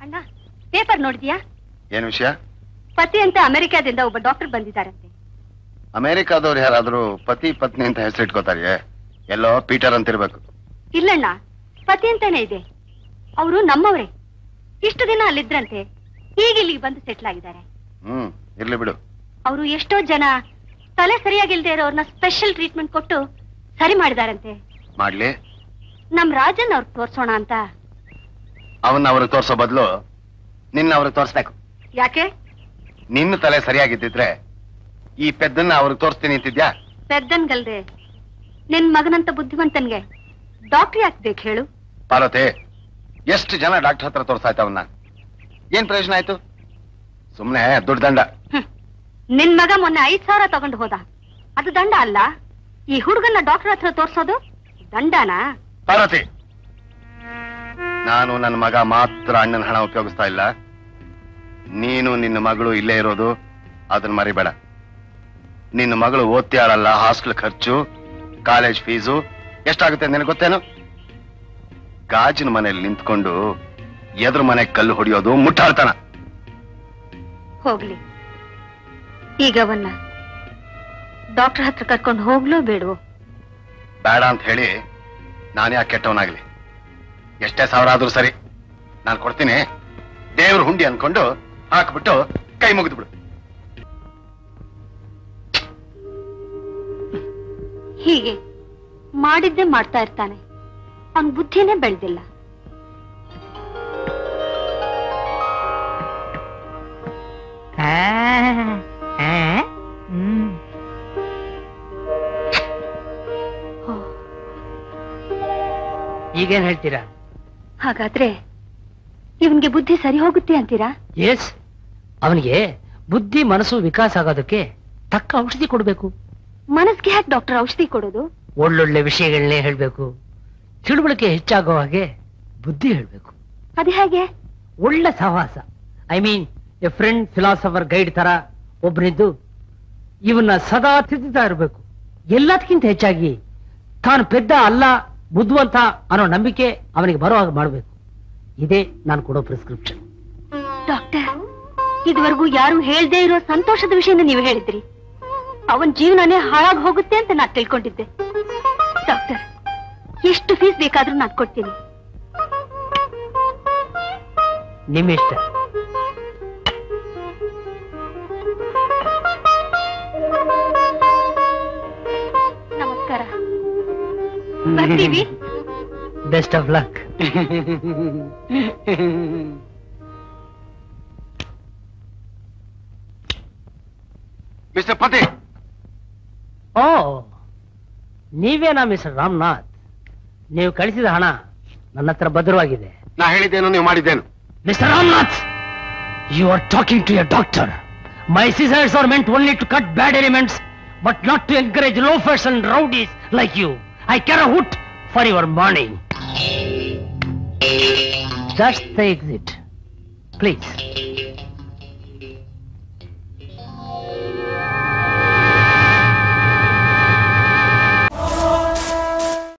ಅಣ್ಣ ಪೇಪರ್ ನೋಡಿದ್ಯಾ ಏನ್ ವಿಷಯ ಪತಿ ಅಂತ ಅಮೆರಿಕಾದಿಂದ ಒಬ್ಬ ಡಾಕ್ಟರ್ ಬಂದಿದ್ದಾರಂತೆ ಅಮೆರಿಕಾದವ್ರು ಯಾರಾದ್ರೂ ಪತಿ ಪತ್ನಿ ಅಂತ ಹೆಸರಿಟ್ಕೋತಾರಿಯೇ ಎಲ್ಲೋ ಪೀಟರ್ ಅಂತಿರ್ಬೇಕು ಇಲ್ಲಣ್ಣ ಪತಿ ಅಂತಾನೆ ಇದೆ ಅವರು ನಮ್ಮವರೇ ಇಷ್ಟು ದಿನ ಅಲ್ಲಿದ್ರಂತೆ ಈಗ ಇಲ್ಲಿಗೆ ಬಂದು ಸೆಟ್ಲ್ ಆಗಿದ್ದಾರೆ ಹ್ಮ್ ಇರ್ಲಿ ಬಿಡು ಅವರು ಎಷ್ಟೋ ಜನ ತಲೆ ಸರಿಯಾಗಿಲ್ದೇ ಇರೋರ್ನ ಸ್ಪೆಷಲ್ ಟ್ರೀಟ್ಮೆಂಟ್ ಕೊಟ್ಟು ಸರಿ ಮಾಡಿದಾರಂತೆ ಮಾಡ್ಲಿ ನಮ್ ರಾಜನ್ ಅವ್ರಿಗೆ ತೋರ್ಸೋಣ ಅಂತ ಅವನ್ನ ಅವ್ರಿಗೆ ತೋರ್ಸೋ ಬದಲು ನಿನ್ನ ಅವ್ರಿಗೆ ತೋರ್ಸ್ಬೇಕು ಯಾಕೆ ನಿನ್ನ ತಲೆ ಸರಿಯಾಗಿದ್ದಿದ್ರೆ ಈ ಪೆದ್ದನ್ನ ಅವ್ರಿಗೆ ತೋರಿಸ್ತೀನಿ ಅಂತಿದ್ಯಾ ಪೆದ್ದನ್ಗಲ್ದೆ ನಿನ್ ಮಗನಂತ ಬುದ್ಧಿವಂತನ್ಗೆ ಡಾಕ್ಟರ್ ಯಾಕೆ ಬೇಕು ಹೇಳು ಪಾರ್ವತಿ ಎಷ್ಟು ಜನ ಡಾಕ್ಟರ್ ಹತ್ರ ತೋರ್ಸಾಯ್ತು ಅವನ್ನ ಏನ್ ಪ್ರಯೋಜನ ಆಯ್ತು ಸುಮ್ನೆ ದುಡ್ಡು ದಂಡ ಹ್ಮ್. ನಿನ್ ಮಗ ಮೊನ್ನೆ ಐದ್ ಸಾವಿರ ತಗೊಂಡು ಹೋದ ಅದು ದಂಡ ಅಲ್ಲ ಈ ಹುಡುಗನ್ನ ಡಾಕ್ಟರ್ ಹತ್ರ ತೋರ್ಸೋದು ದಂಡನಾ ಪಾರ್ವತಿ ನಾನು ನನ್ನ ಮಗ ಮಾತ್ರ ಅಣ್ಣನ ಹಣ ಉಪಯೋಗಿಸ್ತಾ ಇಲ್ಲ ನೀನು ನಿನ್ನ ಮಗಳು ಇಲ್ಲೇ ಇರೋದು ಅದನ್ನ ಮರಿಬೇಡ ನಿನ್ನ ಮಗಳು ಓದ್ತಿಯಾಳಲ್ಲ ಹಾಸ್ಟೆಲ್ ಖರ್ಚು ಕಾಲೇಜ್ ಫೀಸು ಎಷ್ಟಾಗುತ್ತೆ ನಿನಗೆ ಗೊತ್ತೇನು ಗಾಜಿನ ಮನೆಯಲ್ಲಿ ನಿಂತ್ಕೊಂಡು ಎದುರು ಮನೆ ಕಲ್ಲು ಹೊಡೆಯೋದು ಮುಟ್ಟಾಳ್ತನ ಹೋಗ್ಲಿ ಈಗ ಅವನ್ನ ಡಾಕ್ಟರ್ ಹತ್ರ ಕರ್ಕೊಂಡು ಹೋಗ್ಲೋ ಬೇಡವೋ ಬೇಡ ಅಂತ ಹೇಳಿ ನಾನು ಯಾಕೆ ಕೆಟ್ಟವನಾಗ್ಲಿ ಎಷ್ಟೇ ಸಾವಿರ ಆದ್ರೂ ಸರಿ ನಾನು ಕೊಡ್ತೀನಿ ದೇವ್ರ ಹುಂಡಿ ಅನ್ಕೊಂಡು ಹಾಕ್ಬಿಟ್ಟು ಕೈ ಮುಗಿದು ಬಿಡು ಹೀಗೆ ಮಾಡಿದ್ದೇ ಮಾಡ್ತಾ ಇರ್ತಾನೆ ಅವನ್ ಬುದ್ಧಿನೇ ಬೆಳೆದಿಲ್ಲ ಈಗೇನ್ ಹೇಳ್ತೀರಾ ಹಾಗಾದ್ರೆ ಇವನ್ಗೆ ಬುದ್ಧಿ ಸರಿ ಹೋಗುತ್ತೆ ಅಂತೀರಾ ಎಸ್ ಅವನಿಗೆ ಬುದ್ಧಿ ಮನಸ್ಸು ವಿಕಾಸ ಆಗೋದಕ್ಕೆ ತಕ್ಕ ಔಷಧಿ ಕೊಡ್ಬೇಕು ಮನಸ್ಗೆ ಯಾಕೆ ಡಾಕ್ಟರ್ ಔಷಧಿ ಕೊಡೋದು ಒಳ್ಳೊಳ್ಳೆ ವಿಷಯಗಳನ್ನೇ ಹೇಳ್ಬೇಕು ತಿಳುವಳಿಕೆ ಹೆಚ್ಚಾಗೋ ಹಾಗೆ ಬುದ್ಧಿ ಹೇಳ್ಬೇಕು ಅದು ಹೇಗೆ ಒಳ್ಳೆ ಸಹವಾಸ I mean a friend philosopher guide ತರ ಒಬ್ಬನಿದ್ದು ಇವನ್ನ ಸದಾ ತಿದ್ದುತ್ತಾ ಇರಬೇಕು ಎಲ್ಲದಕ್ಕಿಂತ ಹೆಚ್ಚಾಗಿ ತಾನು ಪೆದ್ದ ಅಲ್ಲ ಬುದ್ಧಿವಂತ ಅನ್ನೋ ನಂಬಿಕೆ ಅವನಿಗೆ ಬರೋ ಹಾಗೆ ಮಾಡಬೇಕು ಇದೇ ನಾನು ಕೊಡೋ ಪ್ರಿಸ್ಕ್ರಿಪ್ಷನ್ ಡಾಕ್ಟರ್ ಇದುವರೆಗೂ ಯಾರು ಹೇಳ್ದೇ ಇರೋ ಸಂತೋಷದ ವಿಷಯನ ನೀವು ಹೇಳಿದ್ರಿ ಅವನ್ ಜೀವನನೇ ಹಾಳಾಗಿ ಹೋಗುತ್ತೆ ಅಂತ ನಾನು ತಿಳ್ಕೊಂಡಿದ್ದೆ ಡಾಕ್ಟರ್ ಎಷ್ಟು ಫೀಸ್ ಬೇಕಾದ್ರೂ ನಾನು ಕೊಡ್ತೀನಿ ನಿಮ್ಮಿಷ್ಟ ನಮಸ್ಕಾರ ಬರ್ತೀವಿ ಬೆಸ್ಟ್ ಆಫ್ ಲಕ್ ಮಿಸ್ಟರ್ ಪತಿ ಓ ನೀವೇನಾ ಮಿಸ್ಟರ್ ರಾಮನಾಥ್ ನೀವು ಕಳಿಸಿದ ಹಣ ನನ್ನ ಹತ್ರ ಭದ್ರವಾಗಿದೆ ನಾ ಹೇಳಿದ್ದೇನು ನೀವು ಮಾಡಿದ್ದೇನು mister Ramanath you are talking to a doctor my scissors are meant only to cut bad elements but not to encourage loafers and rowdies like you I can hoot for your morning just the exit please